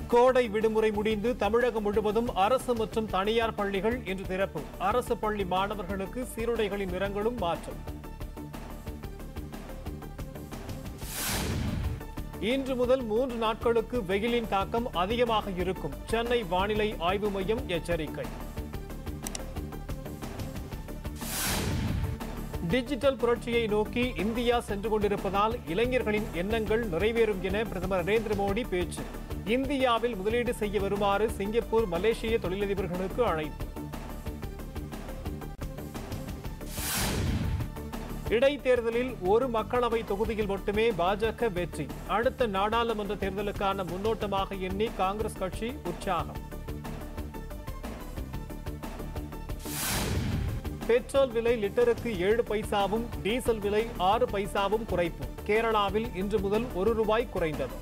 கோடை விடுமுறை முடிந்து தமிழகம் முழுவதும் அரசு மற்றும் தனியார் பள்ளிகள் இன்று திறப்பு அரசு பள்ளி மாணவர்களுக்கு சீருடைகளின் நிறங்களும் மாற்றம் இன்று முதல் மூன்று நாட்களுக்கு வெயிலின் தாக்கம் அதிகமாக இருக்கும் சென்னை வானிலை ஆய்வு மையம் எச்சரிக்கை டிஜிட்டல் புரட்சியை நோக்கி இந்தியா சென்று கொண்டிருப்பதால் இளைஞர்களின் எண்ணங்கள் நிறைவேறும் என பிரதமர் நரேந்திர மோடி பேச்சு இந்தியாவில் முதலீடு செய்ய வருமாறு சிங்கப்பூர் மலேசிய தொழிலதிபர்களுக்கு அழைப்பு இடைத்தேர்தலில் ஒரு மக்களவை தொகுதியில் மட்டுமே பாஜக வெற்றி அடுத்த நாடாளுமன்ற தேர்தலுக்கான முன்னோட்டமாக எண்ணி காங்கிரஸ் கட்சி உற்சாகம் பெட்ரோல் விலை லிட்டருக்கு ஏழு பைசாவும் டீசல் விலை ஆறு பைசாவும் குறைப்பு கேரளாவில் இன்று முதல் ஒரு ரூபாய் குறைந்தது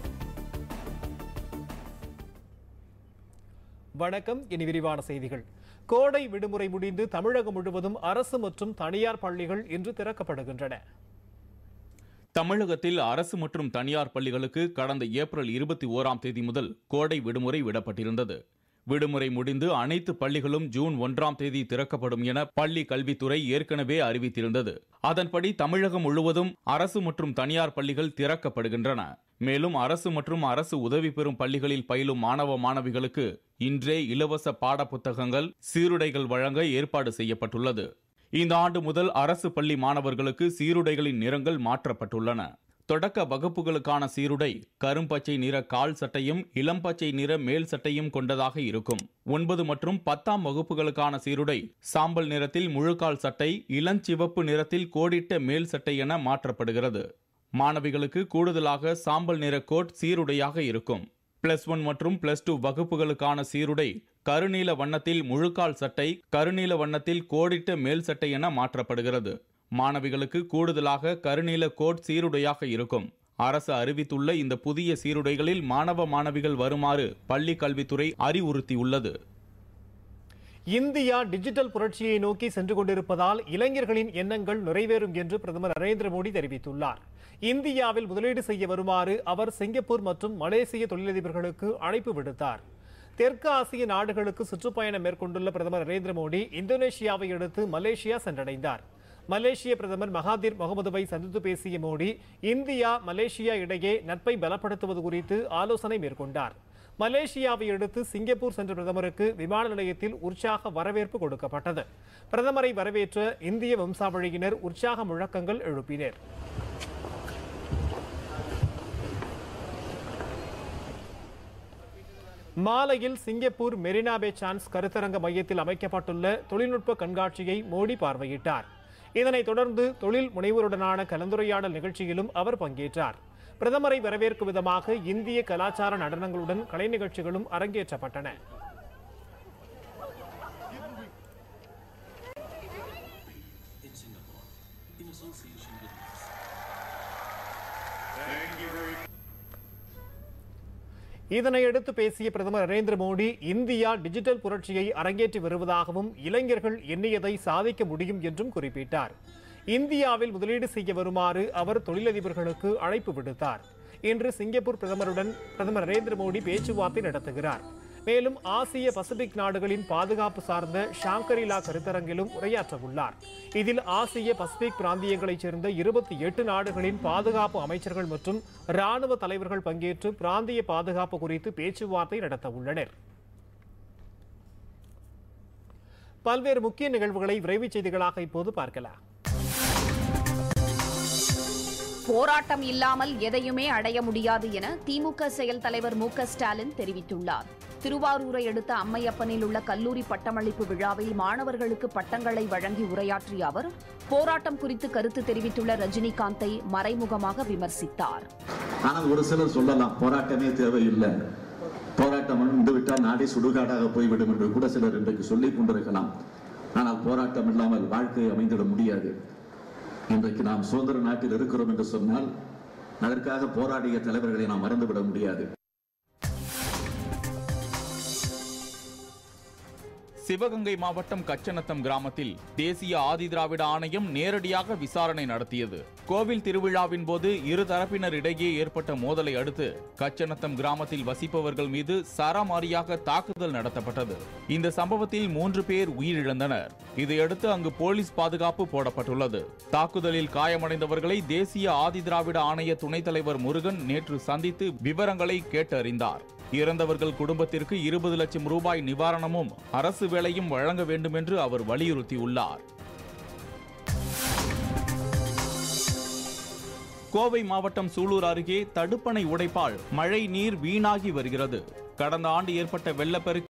வணக்கம் இனி விரிவான செய்திகள் கோடை விடுமுறை முடிந்து தமிழகம் முழுவதும் அரசு மற்றும் தனியார் பள்ளிகள் இன்று திறக்கப்படுகின்றன தமிழகத்தில் அரசு மற்றும் தனியார் பள்ளிகளுக்கு கடந்த ஏப்ரல் இருபத்தி ஓராம் தேதி முதல் கோடை விடுமுறை விடப்பட்டிருந்தது விடுமுறை முடிந்து அனைத்து பள்ளிகளும் ஜூன் ஒன்றாம் தேதி திறக்கப்படும் என பள்ளி கல்வித்துறை ஏற்கனவே அறிவித்திருந்தது அதன்படி தமிழகம் முழுவதும் அரசு மற்றும் தனியார் பள்ளிகள் திறக்கப்படுகின்றன மேலும் அரசு மற்றும் அரசு உதவி பெறும் பள்ளிகளில் பயிலும் மாணவ மாணவிகளுக்கு இன்றே இலவச பாட புத்தகங்கள் சீருடைகள் வழங்க ஏற்பாடு செய்யப்பட்டுள்ளது இந்த ஆண்டு முதல் அரசு பள்ளி மாணவர்களுக்கு சீருடைகளின் நிறங்கள் மாற்றப்பட்டுள்ளன தொடக்க வகுப்புகளுக்கான சீருடை கரும்பச்சை நிற கால் சட்டையும் இளம்பச்சை நிற மேல் சட்டையும் கொண்டதாக இருக்கும் ஒன்பது மற்றும் பத்தாம் வகுப்புகளுக்கான சீருடை சாம்பல் நிறத்தில் முழுக்கால் சட்டை இளஞ்சிவப்பு நிறத்தில் கோடிட்ட மேல் சட்டை என மாற்றப்படுகிறது மாணவிகளுக்கு கூடுதலாக சாம்பல் நிற கோட் சீருடையாக இருக்கும் பிளஸ் ஒன் மற்றும் பிளஸ் டூ வகுப்புகளுக்கான சீருடை கருநீல வண்ணத்தில் முழுக்கால் சட்டை கருநீல வண்ணத்தில் கோடிட்ட மேல் சட்டை என மாற்றப்படுகிறது மாணவிகளுக்கு கூடுதலாக கருநீல கோட் சீருடையாக இருக்கும் அரசு அறிவித்துள்ள இந்த புதிய சீருடைகளில் மாணவ மாணவிகள் வருமாறு பள்ளி கல்வித்துறை அறிவுறுத்தியுள்ளது இந்தியா டிஜிட்டல் புரட்சியை நோக்கி சென்று கொண்டிருப்பதால் இளைஞர்களின் எண்ணங்கள் நிறைவேறும் என்று பிரதமர் நரேந்திர மோடி தெரிவித்துள்ளார் இந்தியாவில் முதலீடு செய்ய வருமாறு அவர் சிங்கப்பூர் மற்றும் மலேசிய தொழிலதிபர்களுக்கு அழைப்பு விடுத்தார் தெற்கு ஆசிய நாடுகளுக்கு சுற்றுப்பயணம் மேற்கொண்டுள்ள பிரதமர் நரேந்திர மோடி இந்தோனேஷியாவை அடுத்து மலேசியா சென்றடைந்தார் மலேசிய பிரதமர் மகாதீர் முகமதுவை சந்தித்து பேசிய மோடி இந்தியா மலேசியா இடையே நட்பை பலப்படுத்துவது குறித்து ஆலோசனை மேற்கொண்டார் மலேசியாவை அடுத்து சிங்கப்பூர் சென்ற பிரதமருக்கு விமான நிலையத்தில் உற்சாக வரவேற்பு கொடுக்கப்பட்டது பிரதமரை வரவேற்ற இந்திய வம்சாவழியினர் உற்சாக முழக்கங்கள் எழுப்பினர் மாலையில் சிங்கப்பூர் மெரினா பே சான்ஸ் கருத்தரங்க மையத்தில் அமைக்கப்பட்டுள்ள தொழில்நுட்ப கண்காட்சியை மோடி பார்வையிட்டார் இதனைத் தொடர்ந்து தொழில் முனைவோருடனான கலந்துரையாடல் நிகழ்ச்சியிலும் அவர் பங்கேற்றார் பிரதமரை வரவேற்கும் விதமாக இந்திய கலாச்சார நடனங்களுடன் கலை நிகழ்ச்சிகளும் அரங்கேற்றப்பட்டன இதனையடுத்து பேசிய பிரதமர் நரேந்திர மோடி இந்தியா டிஜிட்டல் புரட்சியை அரங்கேற்றி வருவதாகவும் இளைஞர்கள் எண்ணியதை சாதிக்க முடியும் என்றும் குறிப்பிட்டார் இந்தியாவில் முதலீடு செய்ய வருமாறு அவர் தொழிலதிபர்களுக்கு அழைப்பு விடுத்தார் இன்று சிங்கப்பூர் பிரதமருடன் பிரதமர் நரேந்திர மோடி பேச்சுவார்த்தை நடத்துகிறார் மேலும் ஆசிய பசிபிக் நாடுகளின் பாதுகாப்பு சார்ந்த ஷாங்கரிலா கருத்தரங்கிலும் உரையாற்ற உள்ளார் இதில் ஆசிய பசிபிக் பிராந்தியங்களைச் சேர்ந்த இருபத்தி எட்டு நாடுகளின் பாதுகாப்பு அமைச்சர்கள் மற்றும் ராணுவ தலைவர்கள் பங்கேற்று பிராந்திய பாதுகாப்பு குறித்து பேச்சுவார்த்தை நடத்த உள்ளனர் பல்வேறு முக்கிய நிகழ்வுகளை விரைவுச் செய்திகளாக இப்போது பார்க்கலாம் போராட்டம் இல்லாமல் எதையுமே அடைய முடியாது என திமுக செயல் தலைவர் மு க ஸ்டாலின் தெரிவித்துள்ளார் திருவாரூரை அடுத்த அம்மையப்பனில் உள்ள கல்லூரி பட்டமளிப்பு விழாவில் மாணவர்களுக்கு பட்டங்களை வழங்கி உரையாற்றிய அவர் போராட்டம் குறித்து கருத்து தெரிவித்துள்ள ரஜினிகாந்தை மறைமுகமாக விமர்சித்தார் ஆனால் ஒரு சிலர் சொல்லலாம் போராட்டமே தேவையில்லை போராட்டம் வந்துவிட்டால் நாடே சுடுகாடாக போய்விடும் என்று கூட சிலர் இன்றைக்கு சொல்லிக் கொண்டிருக்கலாம் ஆனால் போராட்டம் இல்லாமல் வாழ்க்கை அமைந்திட முடியாது இன்றைக்கு நாம் சுதந்திர நாட்டில் இருக்கிறோம் என்று சொன்னால் அதற்காக போராடிய தலைவர்களை நாம் மறந்துவிட முடியாது சிவகங்கை மாவட்டம் கச்சநத்தம் கிராமத்தில் தேசிய ஆதிதிராவிட ஆணையம் நேரடியாக விசாரணை நடத்தியது கோவில் திருவிழாவின் போது இரு தரப்பினரிடையே ஏற்பட்ட மோதலை அடுத்து கச்சநத்தம் கிராமத்தில் வசிப்பவர்கள் மீது சரமாரியாக தாக்குதல் நடத்தப்பட்டது இந்த சம்பவத்தில் மூன்று பேர் உயிரிழந்தனர் இதையடுத்து அங்கு போலீஸ் பாதுகாப்பு போடப்பட்டுள்ளது தாக்குதலில் காயமடைந்தவர்களை தேசிய ஆதிதிராவிட ஆணைய துணைத் தலைவர் முருகன் நேற்று சந்தித்து விவரங்களை கேட்டறிந்தார் இறந்தவர்கள் குடும்பத்திற்கு இருபது லட்சம் ரூபாய் நிவாரணமும் அரசு வேலையும் வழங்க வேண்டும் என்று அவர் வலியுறுத்தியுள்ளார் கோவை மாவட்டம் சூலூர் அருகே தடுப்பணை உடைப்பால் மழை நீர் வீணாகி வருகிறது கடந்த ஆண்டு ஏற்பட்ட வெள்ளப்பெருக்கு